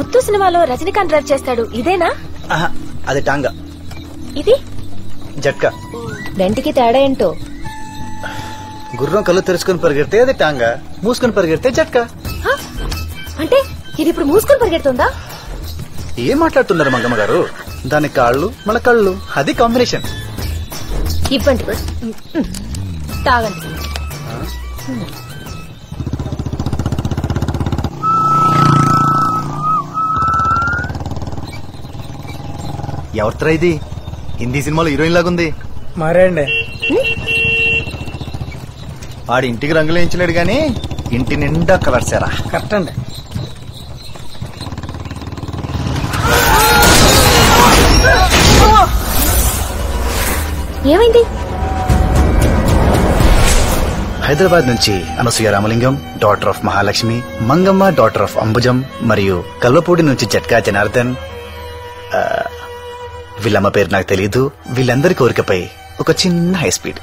ముత్తు సినిమాలో రజనీకాంత్ డ్రైవ్ చేస్తాడు ఇదేనా ఆహా, అది టాంగా ఇది జట్కా రెంటికి తేడా ఏంటో గుర్రం కళ్ళు తెరుచుకొని పరిగెడితే అది టాంగా మూసుకొని పరిగెడితే జట్కా హ? అంటే ఇది ఇప్పుడు మూసుకొని పరిగెడుతుందా ఏం మాట్లాడుతున్నారు మంగమ్మ గారు దాని కాళ్ళు మన కళ్ళు అది కాంబినేషన్ ఇవ్వండి తాగండి ఎవరితో ఇది హిందీ సినిమాలో హీరోయిన్ లాగుంది మరే అండి వాడి ఇంటికి రంగులు వేయించలేడు గాని ఇంటి నిండా కలర్సారా కరెక్ట్ అండి ఏమైంది హైదరాబాద్ నుంచి Anasuya Ramalingam daughter of Mahalakshmi Mangamma daughter of Ambujam మరియు కల్వపూడి నుంచి జట్కా జనార్దన్ ఆ, వీళ్ళమ్మ పేరు నాకు తెలియదు వీళ్ళందరి కోరికపై ఒక చిన్న హై స్పీడ్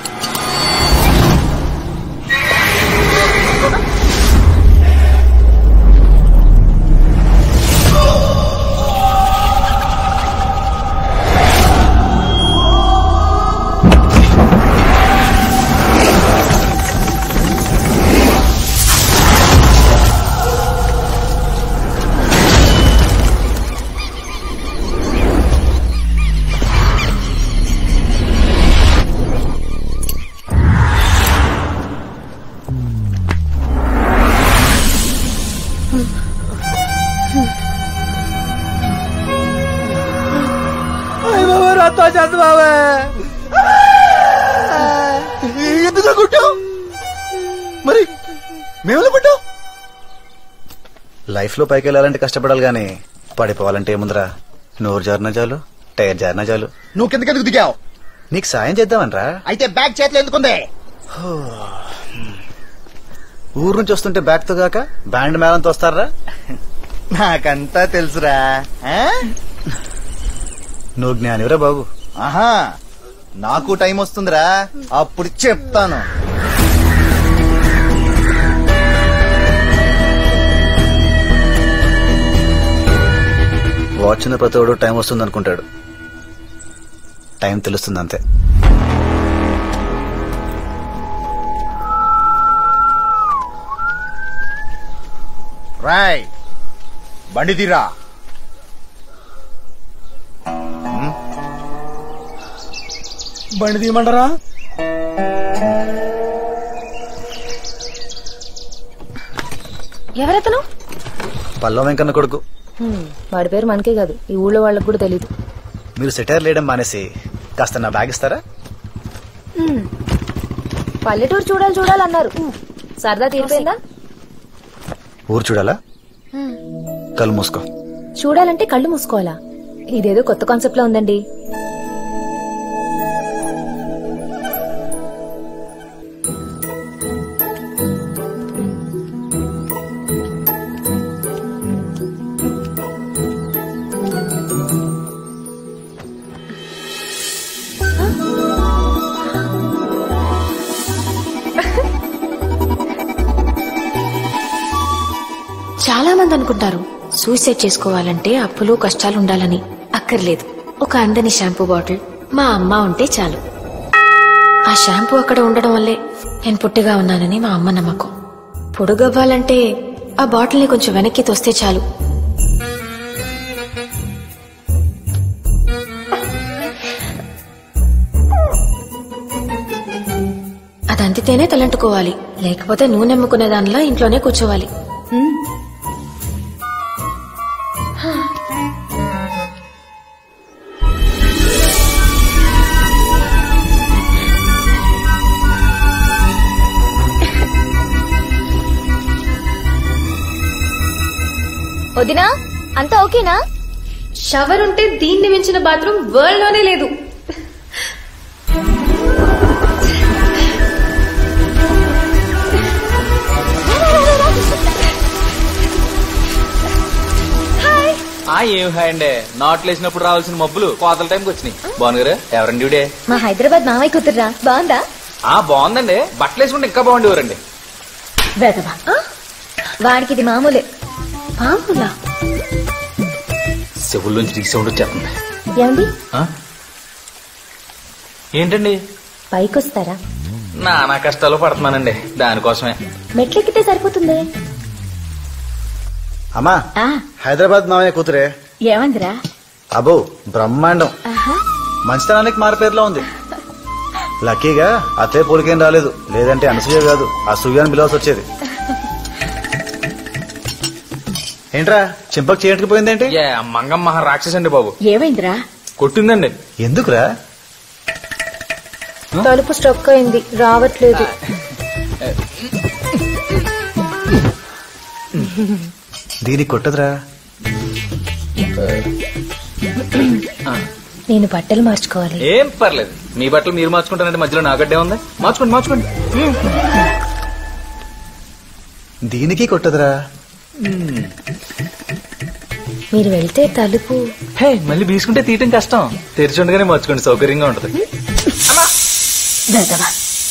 ఎందుకు కొట్టావు మరి మేము కొట్టావు లైఫ్ లో పైకి వెళ్ళాలంటే కష్టపడాలి గాని పడిపోవాలంటే ఏముందిరా నోరు జారిన చాలు టైర్ జారిన చాలు నువ్వు కిందకెందుకు దిగావు నీకు సాయం చేద్దామనరా అయితే బ్యాగ్ చేతిలో ఎందుకుంది ఊరు నుంచి వస్తుంటే బ్యాగ్ తో కాక బ్యాండ్ మేళంతో వస్తారా నాకంతా తెలుసురా ఆ? నువ్వు జ్ఞానివరా బాబు ఆహా నాకు టైం వస్తుందిరా అప్పుడు చెప్తాను వాచ్ ఉన్న ప్రతివాడు టైం వస్తుంది అనుకుంటాడు టైం తెలుస్తుంది అంతే రాయ్ బండి తీరా బండి తీయమంటారా ఎవరతను పల్లవ వెంకన్న కొడుకు హ్మ్, వాడి పేరు మనకే కాదు ఈ ఊళ్ళో వాళ్ళకి కూడా తెలీదు మీరు సెటైర్ లేయడం మానేసి కాస్త నా బ్యాగ్ ఇస్తారా హ్మ్. పల్లెటూరు చూడాలి చూడాలన్నారు సరదా తీరిపోయిందా ఊరు చూడాలా కళ్ళు మూసుకో చూడాలంటే కళ్ళు మూసుకోవాలా ఇదేదో కొత్త కాన్సెప్ట్ లో ఉందండి చాలా మంది అనుకుంటారు సూసైడ్ చేసుకోవాలంటే అప్పులు కష్టాలు ఉండాలని అక్కర్లేదు ఒక అందని షాంపూ బాటిల్ మా అమ్మ ఉంటే చాలు ఆ షాంపూ అక్కడ ఉండడం వల్లే నేను పుట్టిగా ఉన్నానని మా అమ్మ నమ్మకం పొడుగవ్వాలంటే ఆ బాటిల్ని కొంచెం వెనక్కి తోస్తే చాలు అది అందితేనే తలంటుకోవాలి లేకపోతే నువ్వు నమ్ముకునే దానిలో ఇంట్లోనే కూర్చోవాలి వదినా అంతా ఓకేనా షవర్ ఉంటే దీన్ని మించిన బాత్రూమ్ వరల్డ్ లోనే లేదు ఆ ఏం హాయ్ అండి నాట్లు వేసినప్పుడు రావాల్సిన మబ్బులు కోతల టైంకి వచ్చినాయి బాగున్నారా ఎవరండి ఇవిడే మా హైదరాబాద్ మామయ్య కూతుర్రా బాగుందా ఆ బాగుందండి బట్టలు వేసుకుంటే ఇంకా బాగుండేవారండి వెదవా వాడికి ఇది మామూలే పాములా చెవుల్లోంచి రీ సౌండ్ వచ్చేస్తుంది ఏమండి ఆ? ఏంటండి పైకొస్తారా నానా కష్టాలు పడుతున్నానండి దానికోసమే మెట్లెక్కితే సరిపోతుంది అమ్మా ఆ హైదరాబాద్ మామయ్య కూతురే ఏమందిరా అబో బ్రహ్మాండం మంచితనానికి మారిపేరులో ఉంది లక్కీగా అత్తయ్య పోలికేం రాలేదు లేదంటే అనసూయ కాదు అసూయ అని పిలవాల్సి వచ్చేది ఏంట్రా చింపకు చేయటికి పోయిందేంటి ఏ మంగమ్మ మహా రాక్షస్ అండి బాబు ఏమైందిరా కొట్టిందండి ఎందుకురా తలుపు స్ట్రక్ అయింది రావట్లేదు దీనికి కొట్టదురా నేను బట్టలు మార్చుకోవాలి ఏం పర్లేదు మీ బట్టలు మీరు మార్చుకుంటారంటే మధ్యలో నాగడ్డే ఉంది మార్చుకోండి మార్చుకోండి హ్మ్. దీనికి కొట్టదురా మీరు వెళ్తే తలుపు హే మళ్ళీ బీసుకుంటే తీయటం కష్టం తెరిచుండగానే మార్చుకోండి సౌకర్యంగా ఉంటది దదవా.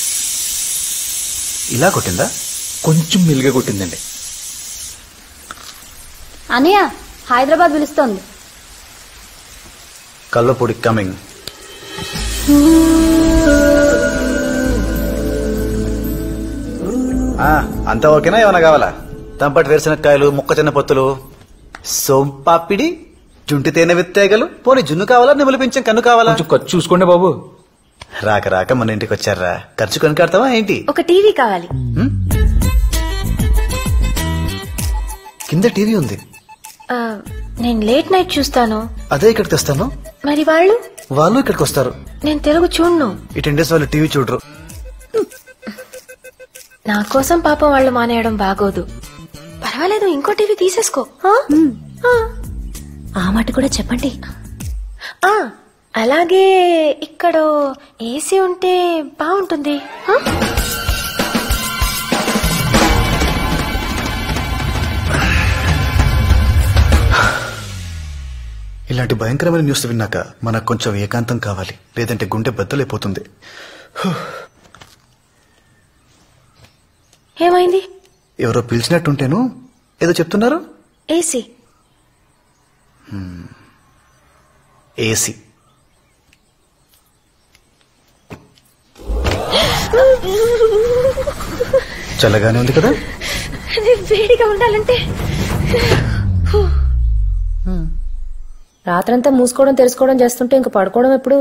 ఇలా కొట్టిందా కొంచెం మెల్లిగా కొట్టిందండి అనయ్య హైదరాబాద్ పిలుస్తోంది కల్లపొడి కమింగ్ ఆ, అంతా ఓకేనా ఏమైనా కావాలా తంపటి వేరుశనక్కాయలు మొక్కజొన్న పొత్తులు సోంపాపిడి జుంటి తేనె విత్తేగలు పోనీ జున్ను కావాలా నెమలి పింఛం కన్ను కావాలా కొంచెం ఖర్చు చూసుకోండి బాబు రాక రాక మన ఇంటికి వచ్చారా ఖర్చు కొనికాడతావా ఏంటి ఒక టీవీ కావాలి హ్మ్? కింద టీవీ ఉంది ఆ, నేను లేట్ నైట్ చూస్తాను అదే ఇక్కడికి తెస్తాను మరి వాళ్ళు వాళ్ళు ఇక్కడికి వస్తారు నేను తెలుగు చూడను ఈ టెన్ డేస్ వాళ్ళు టీవీ చూడరు నా కోసం పాపం వాళ్ళు మానేయడం బాగోదు పర్వాలేదు ఇంకో టీవీ తీసేసుకో ఆ? ఆ. ఆ మాట కూడా చెప్పండి ఆ, అలాగే ఇక్కడ ఏసీ ఉంటే బాగుంటుంది ఆ? ఇలాంటి భయంకరమైన న్యూస్ విన్నాక మనకు కొంచెం ఏకాంతం కావాలి లేదంటే గుండె బద్దలైపోతుంది ఏమైంది ఎవరో పిలిచినట్టుంటేను ఏదో చెప్తున్నారు ఏసీ ఏసీ చల్లగానే ఉంది కదా అది వేడిగా ఉండాలంటే రాత్రంతా మూసుకోవడం తెలుసుకోవడం చేస్తుంటే ఇంక పడుకోవడం ఎప్పుడు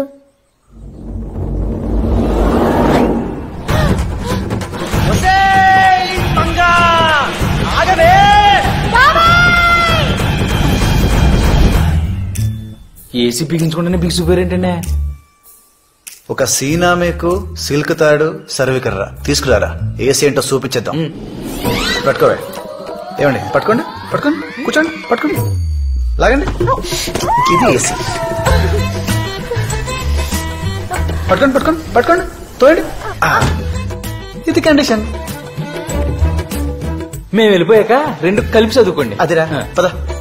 ఏసీ బిగించుకుంటేనే బిగిసిపోయారేంటండి ఒక సీనామేకు సిల్క్ తాడు సర్వికర్రా తీసుకురారా ఏసీ ఏంటో చూపించేద్దాం పట్టుకోవే ఏమండి పట్టుకోండి పట్టుకోండి కూర్చోండి పట్టుకోండి లాగండి ఇది ఏసీ పట్టుకోండి పట్టుకోండి పట్టుకోండి తోయండి ఆ, ఇది కండిషన్ మేము వెళ్ళిపోయాక రెండు కలిపి చదువుకోండి అదిరా ఆ. పద